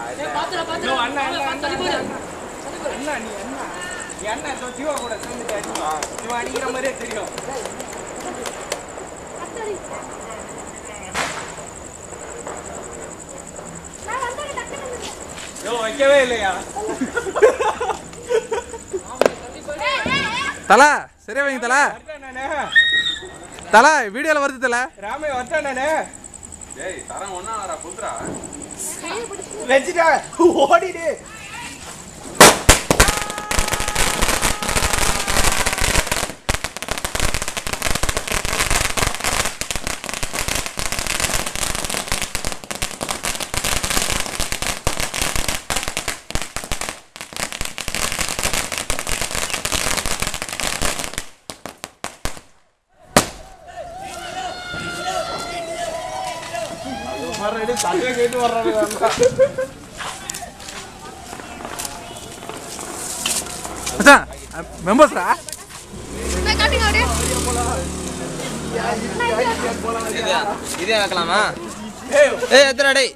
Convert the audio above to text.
இதோ அண்ணா, அண்ணா, அண்ணா, அண்ணா, அண்ணா. அண்ணா, நீ அண்ணா. நீ அண்ணா, இதோ ஜீவா கூட சேர்ந்துட்டு அடிமா. இவன் அடிக்கிற மாதிரியே தெரியும் இதோ வைக்கவே இல்லையா தல சரியா வைங்க தல வரட்டேன் நானு தல வீடியோல வருது தல ராமே வரட்டேன் நானு டேய் தரம் ஒன்னா புதுரா வச்சுட்டா ஓடிடு மறுபடியும் சண்டை கேட்டு வர்றாரு மச்சான் மெம்பர்ஸ்ரா இதே வைக்கலாமா ஏய் எத்தனை டேய்